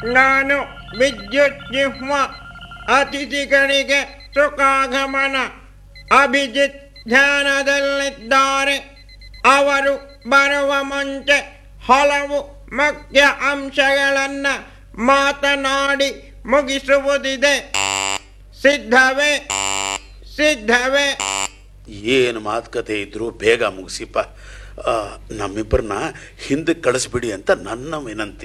ನಾನು ವಿದ್ಯುತ್ ಜಿಹ್ವ ಅತಿಥಿಗಳಿಗೆ ಸುಖಾಗಮನ ಅಭಿಜಿತ್ ಧ್ಯಾನದಲ್ಲಿದ್ದಾರೆ ಅವರು ಬರುವ ಮುಂಚೆ ಹಲವು ಮುಖ್ಯ ಅಂಶಗಳನ್ನ ಮಾತನಾಡಿ ಮುಗಿಸುವುದಿದೆ ಸಿದ್ಧವೇ ಸಿದ್ಧವೇ ಏನು ಮಾತುಕತೆ ಇದ್ರು ಬೇಗ ಮುಗಿಸಿಪ್ಪ ಆ, ನಮ್ಮಿಬ್ಬರನ್ನ ಹಿಂದಕ್ಕೆ ಕಳಿಸ್ಬಿಡಿ ಅಂತ ನನ್ನ ವಿನಂತಿ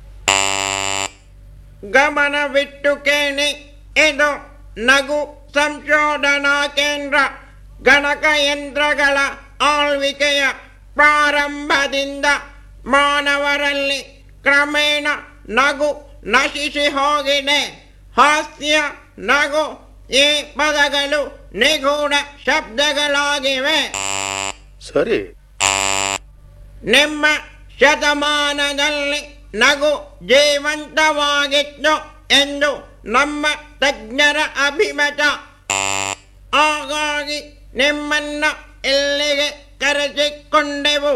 ಗಮನವಿಟ್ಟು ಕೇಳಿ ಇದು ನಗು ಸಂಶೋಧನಾ ಕೇಂದ್ರ ಗಣಕಯಂತ್ರಗಳ ಆಳ್ವಿಕೆಯ ಪ್ರಾರಂಭದಿಂದ ಮಾನವರಲ್ಲಿ ಕ್ರಮೇಣ ನಗು ನಶಿಸಿ ಹೋಗಿದೆ ಹಾಸ್ಯ ನಗು ಈ ಪದಗಳು ನಿಗೂಢ ಶಬ್ದಗಳಾಗಿವೆ ಸರಿ ನಿಮ್ಮ ಶತಮಾನದಲ್ಲಿ ನಗು ಜೀವಂತವಾಗಿತ್ತು ಎಂದು ನಮ್ಮ ತಜ್ಞರ ಅಭಿಮತ ಹಾಗಾಗಿ ನಿಮ್ಮನ್ನ ಇಲ್ಲಿಗೆ ಕರೆಸಿಕೊಂಡೆವು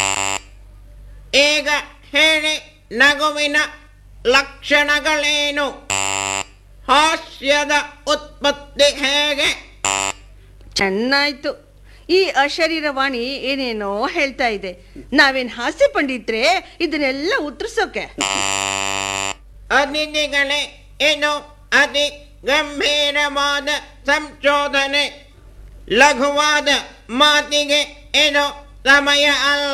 ಈಗ ಹೇಳಿ ನಗುವಿನ ಲಕ್ಷಣಗಳೇನು ಹಾಸ್ಯದ ಉತ್ಪತ್ತಿ ಹೇಗೆ ಚೆನ್ನಾಯ್ತು ಈ ಅಶರೀರವಾಣಿ ಏನೇನೋ ಹೇಳ್ತಾ ಇದೆ ನಾವೇನ್ ಹಾಸ್ಯ ಪಂಡಿತ್ರೆ ಇದನ್ನೆಲ್ಲ ಉತ್ತರಿಸೋಕೆ ಅತಿಥಿಗಳೇ ಇದು ಅತಿ ಗಂಭೀರವಾದ ಸಂಶೋಧನೆ ಲಘುವಾದ ಮಾತಿಗೆ ಇದು ಸಮಯ ಅಲ್ಲ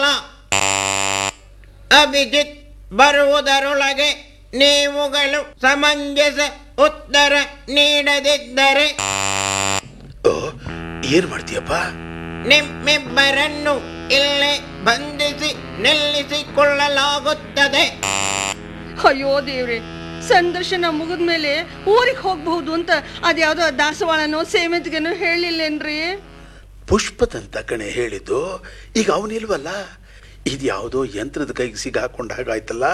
ಅಭಿಜಿತ್ ಬರುವುದರೊಳಗೆ ನೀವುಗಳು ಸಮಂಜಸ ಉತ್ತರ ನೀಡದಿದ್ದರೆ ಓ ಏನು ಮಾಡ್ತೀಯಪ್ಪ ನಿಮ್ಮಿಬ್ಬರನ್ನು ಇಲ್ಲೇ ಬಂಧಿಸಿ ನಿಲ್ಲಿಸಿಕೊಳ್ಳಲಾಗುತ್ತದೆ ಅಯ್ಯೋ ದೇವ್ರೆ ಸಂದರ್ಶನ ಮುಗಿದ್ಮೇಲೆ ಊರಿಗೆ ಹೋಗ್ಬಹುದು ಅಂತ ಅದ್ಯಾವ್ದೋ ದಾಸವಾಳನೋ ಸೇಮೆತ್ಗೆನೋ ಹೇಳಿಲ್ಲೇನ್ರಿ ಪುಷ್ಪದಂತ ಕಣೆ ಹೇಳಿದ್ದು ಈಗ ಅವನಿಲ್ವಲ್ಲ ಇದು ಯಾವುದೋ ಯಂತ್ರದ ಕೈಗೆ ಸಿಗಾಕೊಂಡ ಹಾಗಾಯ್ತಲ್ಲ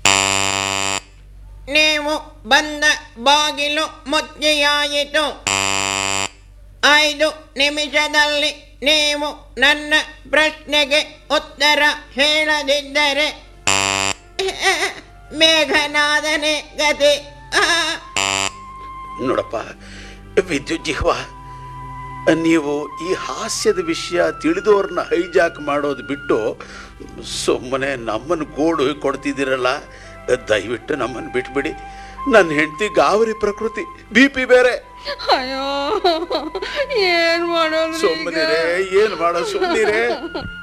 ನೀವು ಬಂದ ಬಾಗಿಲು ಮುಚ್ಚಿಯಾಯಿತು ಐದು ನಿಮಿಷದಲ್ಲಿ ನೀವು ನನ್ನ ಪ್ರಶ್ನೆಗೆ ಉತ್ತರ ಹೇಳದಿದ್ದರೆ ಮೇಘನಾದನೆ ಗತಿ ಆ. ನೋಡಪ್ಪ ವಿದ್ಯುತ್ ಜಿಹ್ವ ನೀವು ಈ ಹಾಸ್ಯದ ವಿಷಯ ತಿಳಿದವ್ರನ್ನ ಹೈಜಾಕ್ ಮಾಡೋದು ಬಿಟ್ಟು ಸುಮ್ಮನೆ ನಮ್ಮನ್ನು ಗೋಡು ಕೊಡ್ತಿದ್ದೀರಲ್ಲ ದಯವಿಟ್ಟು ನಮ್ಮನ್ನು ಬಿಟ್ಬಿಡಿ ನನ್ನ ಹೆಂಡತಿ ಗಾವರಿ ಪ್ರಕೃತಿ ಬಿ ಪಿ ಬೇರೆ ಅಯ್ಯೋ ಏನ್ ಮಾಡೋದು ಸುಮ್ಮನಿರೇ ಏನು ಮಾಡೋ ಸುಮ್ಮನಿರೇ